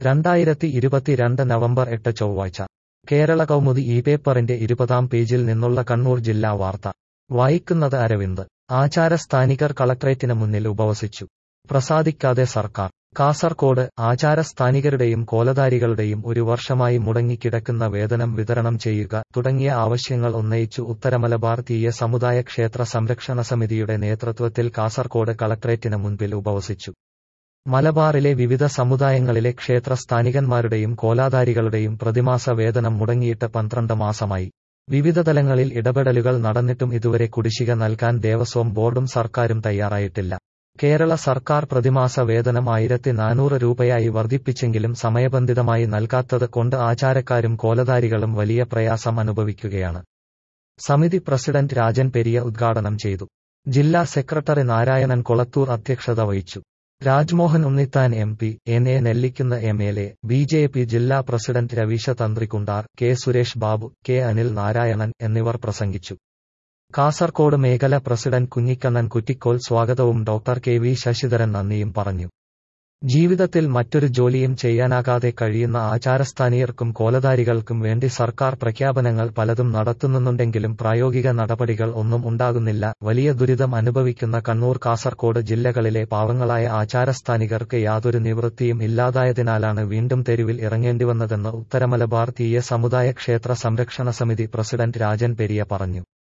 രണ്ടായിരത്തി ഇരുപത്തിരണ്ട് നവംബർ എട്ട് ചൊവ്വാഴ്ച കേരള കൗമുദി ഈ പേപ്പറിന്റെ ഇരുപതാം പേജിൽ നിന്നുള്ള കണ്ണൂർ ജില്ലാ വാർത്ത വായിക്കുന്നത് അരവിന്ദ് ആചാരസ്ഥാനികർ കളക്ട്രേറ്റിന് മുന്നിൽ ഉപവസിച്ചു പ്രസാദിക്കാതെ സർക്കാർ കാസർകോട് ആചാരസ്ഥാനികരുടെയും കോലധാരികളുടെയും ഒരു വർഷമായി മുടങ്ങിക്കിടക്കുന്ന വേതനം വിതരണം ചെയ്യുക തുടങ്ങിയ ആവശ്യങ്ങൾ ഉന്നയിച്ചു ഉത്തരമലബാർ തീയ സമുദായ ക്ഷേത്ര സംരക്ഷണ സമിതിയുടെ നേതൃത്വത്തിൽ കാസർകോട് കളക്ട്രേറ്റിന് മുൻപിൽ ഉപവസിച്ചു മലബാറിലെ വിവിധ സമുദായങ്ങളിലെ ക്ഷേത്ര സ്ഥാനികന്മാരുടെയും കോലാധാരികളുടെയും പ്രതിമാസ വേതനം മുടങ്ങിയിട്ട് പന്ത്രണ്ട് മാസമായി വിവിധ തലങ്ങളിൽ ഇടപെടലുകൾ നടന്നിട്ടും ഇതുവരെ കുടിശ്ശിക നൽകാൻ ദേവസ്വം ബോർഡും സർക്കാരും തയ്യാറായിട്ടില്ല കേരള സർക്കാർ പ്രതിമാസ വേതനം ആയിരത്തി നാനൂറ് രൂപയായി വർദ്ധിപ്പിച്ചെങ്കിലും സമയബന്ധിതമായി നൽകാത്തത് കൊണ്ട് ആചാരക്കാരും കോലധാരികളും വലിയ പ്രയാസം അനുഭവിക്കുകയാണ് സമിതി പ്രസിഡന്റ് രാജൻ പെരിയ ഉദ്ഘാടനം ചെയ്തു ജില്ലാ സെക്രട്ടറി നാരായണൻ കൊളത്തൂർ അധ്യക്ഷത വഹിച്ചു Rajmohan Unnithan M P N A Nellikkunnu M L A B J P ജില്ലാ president Ravisha Thanthrikundar K Suresh Babu K Anil Narayanan എന്നിവർ പ്രസംഗിച്ചു കാസർകോട് മേഖല പ്രസിഡന്റ് കുഞ്ഞിക്കണ്ണൻ കുറ്റിക്കോൽ സ്വാഗതവും ഡോക്ടർ കെ വി ശശിധരൻ നന്ദിയും പറഞ്ഞു ജീവിതത്തിൽ മറ്റൊരു ജോലിയും ചെയ്യാനാകാതെ കഴിയുന്ന ആചാരസ്ഥാനീയർക്കും കോലധാരികൾക്കും വേണ്ടി സർക്കാർ പ്രഖ്യാപനങ്ങൾ പലതും നടത്തുന്നുണ്ടെങ്കിലും പ്രായോഗിക നടപടികൾ ഒന്നും ഉണ്ടാകുന്നില്ല വലിയ ദുരിതം അനുഭവിക്കുന്ന കണ്ണൂർ കാസർകോട് ജില്ലകളിലെ പാവങ്ങളായ ആചാരസ്ഥാനികർക്ക് യാതൊരു നിവൃത്തിയും ഇല്ലാതായതിനാലാണ് വീണ്ടും തെരുവിൽ ഇറങ്ങേണ്ടിവന്നതെന്ന് ഉത്തരമലബാർ തീയ സമുദായ ക്ഷേത്ര സംരക്ഷണ സമിതി പ്രസിഡന്റ് രാജൻ പെരിയ പറഞ്ഞു